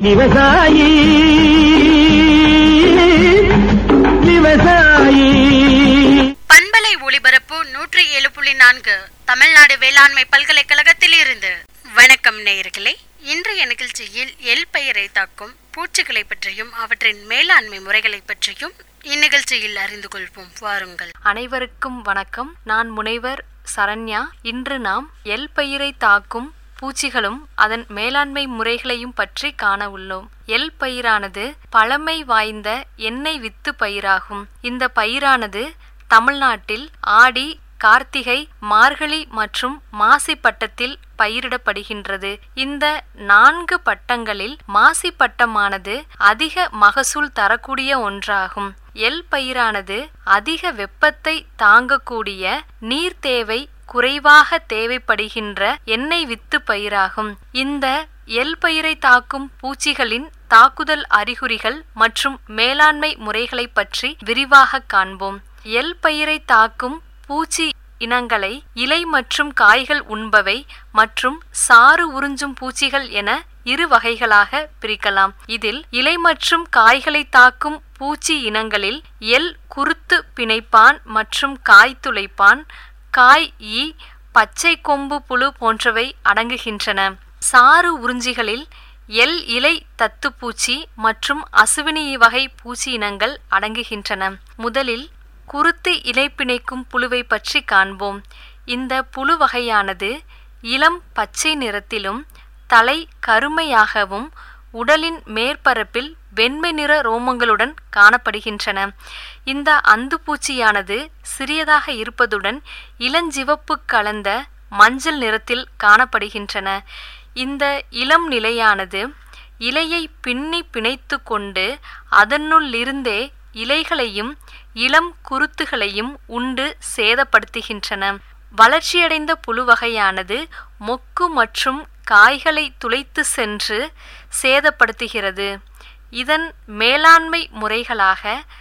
விவசாயி விவசாயி பண்பலை ஒளிபரப்பு நூற்றி ஏழு புள்ளி நான்கு தமிழ்நாடு வேளாண்மை பல்கலைக்கழகத்தில் இருந்து வணக்கம் நேயர்களே இன்றைய நிகழ்ச்சியில் எல் பெயரை தாக்கும் பூச்சிகளை பற்றியும் அவற்றின் மேலாண்மை முறைகளை பற்றியும் இந்நிகழ்ச்சியில் அறிந்து கொள்வோம் வாருங்கள் அனைவருக்கும் வணக்கம் நான் முனைவர் சரண்யா இன்று நாம் எல் பயிரை தாக்கும் பூச்சிகளும் அதன் மேலாண்மை முறைகளையும் பற்றி காண உள்ளோம் எல் பயிரானது பழமை வாய்ந்த எண்ணெய் வித்து பயிராகும் இந்த பயிரானது தமிழ்நாட்டில் ஆடி கார்த்திகை மார்கழி மற்றும் மாசி பட்டத்தில் பயிரிடப்படுகின்றது இந்த நான்கு பட்டங்களில் மாசி பட்டமானது அதிக மகசூல் தரக்கூடிய ஒன்றாகும் எல் பயிரானது அதிக வெப்பத்தை தாங்கக்கூடிய நீர் தேவை குறைவாக தேவைப்படுகின்ற எண்ணெய் வித்து பயிராகும் இந்த எல் பயிரை தாக்கும் பூச்சிகளின் தாக்குதல் அறிகுறிகள் மற்றும் மேலாண்மை முறைகளை பற்றி விரிவாக காண்போம் எல் பயிரை தாக்கும் பூச்சி இனங்களை இலை மற்றும் காய்கள் உண்பவை மற்றும் சாறு உறிஞ்சும் பூச்சிகள் என இரு வகைகளாக பிரிக்கலாம் இதில் இலை மற்றும் காய்களை தாக்கும் பூச்சி இனங்களில் எல் குருத்து பிணைப்பான் மற்றும் காய் துளைப்பான் காய் ஈ பச்சை கொம்பு புழு போன்றவை அடங்குகின்றன சாறு உறிஞ்சிகளில் எல் இலை தத்துப்பூச்சி மற்றும் அசுவினி வகை பூச்சி இனங்கள் அடங்குகின்றன முதலில் குருத்து இலை பிணைக்கும் புழுவை பற்றி காண்போம் இந்த புழு வகையானது இளம் பச்சை நிறத்திலும் தலை கருமையாகவும் உடலின் மேற்பரப்பில் வெண்மை நிற ரோமங்களுடன் காணப்படுகின்றன இந்த அந்துப்பூச்சியானது சிறியதாக இருப்பதுடன் இளஞ்சிவப்பு கலந்த மஞ்சள் நிறத்தில் காணப்படுகின்றன இந்த இளம் நிலையானது இலையை பின்னி பிணைத்து கொண்டு அதனுள்ளிருந்தே இலைகளையும் இளம் குருத்துகளையும் உண்டு சேதப்படுத்துகின்றன வளர்ச்சியடைந்த புழு வகையானது மொக்கு மற்றும் காய்களை துளைத்து சென்று சேதப்படுத்துகிறது இதன் மேலாண்மை முறைகளாக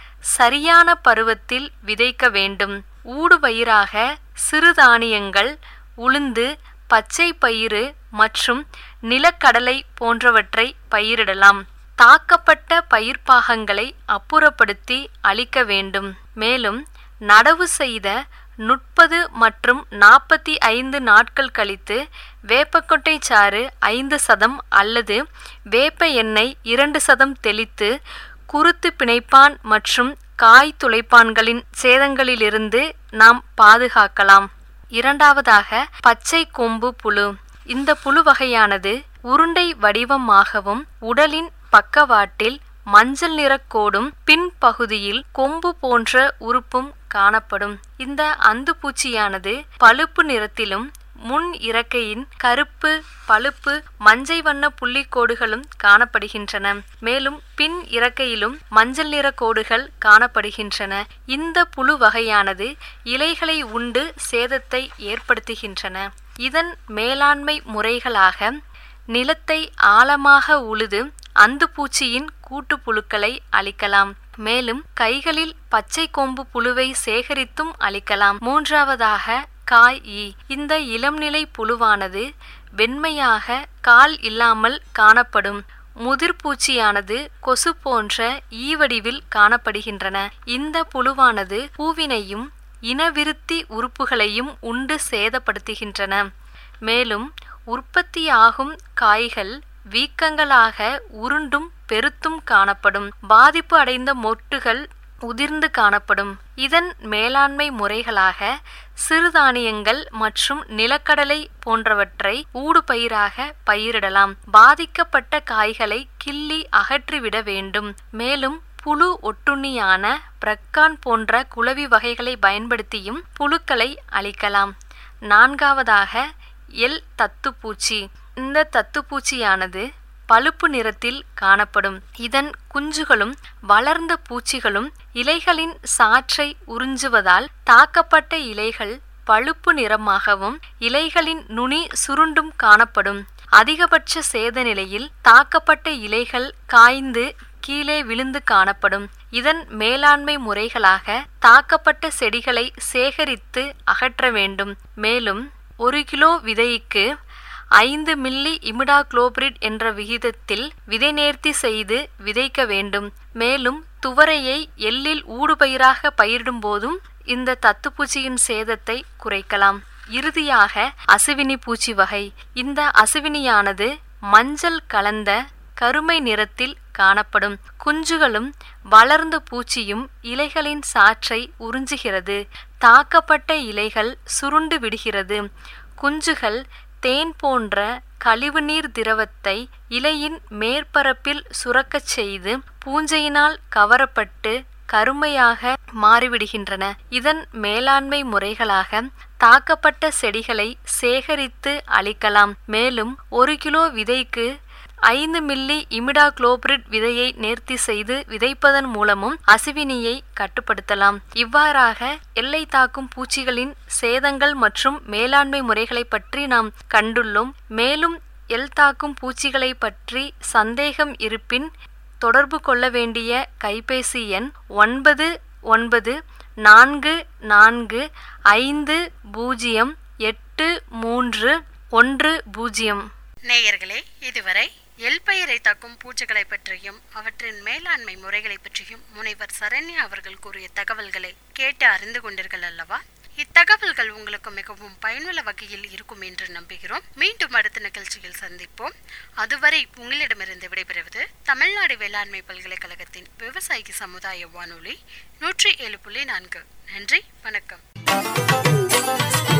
சரியான பருவத்தில் விதைக்க வேண்டும் ஊடுபயிராக சிறுதானியங்கள் உளுந்து பச்சை பயிறு மற்றும் நிலக்கடலை போன்றவற்றை பயிரிடலாம் தாக்கப்பட்ட பயிர்ப்பாகங்களை அப்புறப்படுத்தி அழிக்க வேண்டும் மேலும் நடவு செய்த முப்பது மற்றும் நாற்பத்தி ஐந்து நாட்கள் கழித்து வேப்பக்கொட்டை சாறு ஐந்து சதம் அல்லது வேப்ப எண்ணெய் இரண்டு சதம் தெளித்து குருத்து பிணைப்பான் மற்றும் காய் துளைப்பான்களின் சேதங்களிலிருந்து நாம் பாதுகாக்கலாம் இரண்டாவதாக பச்சை கொம்பு புழு இந்த புழு வகையானது உருண்டை வடிவமாகவும் உடலின் பக்கவாட்டில் மஞ்சள் நிற கோடும் பின்பகுதியில் கொம்பு போன்ற உறுப்பும் காணப்படும் இந்த அந்துப்பூச்சியானது பழுப்பு நிறத்திலும் முன் இறக்கையின் கருப்பு பழுப்பு மஞ்சை வண்ண புள்ளிக்கோடுகளும் காணப்படுகின்றன மேலும் பின் இறக்கையிலும் மஞ்சள் நிற கோடுகள் காணப்படுகின்றன இந்த புழு வகையானது இலைகளை உண்டு சேதத்தை ஏற்படுத்துகின்றன இதன் மேலாண்மை முறைகளாக நிலத்தை ஆழமாக உழுது அந்துப்பூச்சியின் கூட்டு புழுக்களை அழிக்கலாம் மேலும் கைகளில் பச்சை கொம்பு புழுவை சேகரித்தும் அழிக்கலாம் மூன்றாவதாக காய் ஈ இந்த இளம்நிலை புழுவானது வெண்மையாக கால் இல்லாமல் காணப்படும் முதிர்பூச்சியானது கொசு போன்ற ஈ வடிவில் காணப்படுகின்றன இந்த புழுவானது பூவினையும் இனவிருத்தி உறுப்புகளையும் உண்டு சேதப்படுத்துகின்றன மேலும் உற்பத்தியாகும் காய்கள் வீக்கங்களாக உருண்டும் பெருத்தும் காணப்படும் பாதிப்பு அடைந்த மொட்டுகள் உதிர்ந்து காணப்படும் இதன் மேலாண்மை முறைகளாக சிறுதானியங்கள் மற்றும் நிலக்கடலை போன்றவற்றை ஊடுபயிராக பயிரிடலாம் பாதிக்கப்பட்ட காய்களை கிள்ளி அகற்றிவிட வேண்டும் மேலும் புழு ஒட்டுண்ணியான பிரக்கான் போன்ற குளவி வகைகளை பயன்படுத்தியும் புழுக்களை அழிக்கலாம் நான்காவதாக எல் தத்துப்பூச்சி இந்த தத்துப்பூச்சியானது பழுப்பு நிறத்தில் காணப்படும் இதன் குஞ்சுகளும் வளர்ந்த பூச்சிகளும் இலைகளின் சாற்றை உறிஞ்சுவதால் தாக்கப்பட்ட இலைகள் பழுப்பு நிறமாகவும் இலைகளின் நுனி சுருண்டும் காணப்படும் அதிகபட்ச சேத நிலையில் தாக்கப்பட்ட இலைகள் காய்ந்து கீழே விழுந்து காணப்படும் இதன் மேலாண்மை முறைகளாக தாக்கப்பட்ட செடிகளை சேகரித்து அகற்ற வேண்டும் மேலும் ஒரு கிலோ விதைக்கு ஐந்து மில்லி இமிடாக்ளோபிரிட் என்ற விகிதத்தில் விதை நேர்த்தி செய்து விதைக்க வேண்டும் மேலும் துவரையை எள்ளில் ஊடுபயிராக பயிரிடும் போதும் இந்த தத்துப்பூச்சியின் சேதத்தை குறைக்கலாம் இறுதியாக அசுவினி பூச்சி வகை இந்த அசுவினியானது மஞ்சள் கலந்த கருமை நிறத்தில் காணப்படும் குஞ்சுகளும் வளர்ந்த பூச்சியும் இலைகளின் சாற்றை உறிஞ்சுகிறது தாக்கப்பட்ட இலைகள் சுருண்டு விடுகிறது குஞ்சுகள் தேன் போன்ற கழிவுநீர் திரவத்தை இலையின் மேற்பரப்பில் சுரக்கச் செய்து பூஞ்சையினால் கவரப்பட்டு கருமையாக மாறிவிடுகின்றன இதன் மேலாண்மை முறைகளாக தாக்கப்பட்ட செடிகளை சேகரித்து அளிக்கலாம் மேலும் ஒரு கிலோ விதைக்கு ஐந்து மில்லி இமிடாக்ளோபிரிட் விதையை நேர்த்தி செய்து விதைப்பதன் மூலமும் அசுவினியை கட்டுப்படுத்தலாம் இவ்வாறாக எல்லை தாக்கும் பூச்சிகளின் சேதங்கள் மற்றும் மேலாண்மை முறைகளை பற்றி நாம் கண்டுள்ளோம் மேலும் எல் தாக்கும் பூச்சிகளை பற்றி சந்தேகம் இருப்பின் தொடர்பு கொள்ள வேண்டிய கைபேசி எண் ஒன்பது ஒன்பது நான்கு நான்கு ஐந்து பூஜ்ஜியம் எட்டு மூன்று ஒன்று பூஜ்ஜியம் நேயர்களே இதுவரை எல் பயிரை தாக்கும் பூச்சிகளை பற்றியும் அவற்றின் மேலாண்மை முறைகளை பற்றியும் முனைவர் சரண்யா அவர்கள் கூறிய தகவல்களை கேட்டு அறிந்து கொண்டீர்கள் அல்லவா இத்தகவல்கள் உங்களுக்கு மிகவும் பயனுள்ள வகையில் இருக்கும் என்று நம்புகிறோம் மீண்டும் அடுத்த நிகழ்ச்சியில் சந்திப்போம் அதுவரை உங்களிடமிருந்து விடைபெறுவது தமிழ்நாடு வேளாண்மை பல்கலைக்கழகத்தின் விவசாயி சமுதாய வானொலி நூற்றி ஏழு புள்ளி நான்கு நன்றி வணக்கம்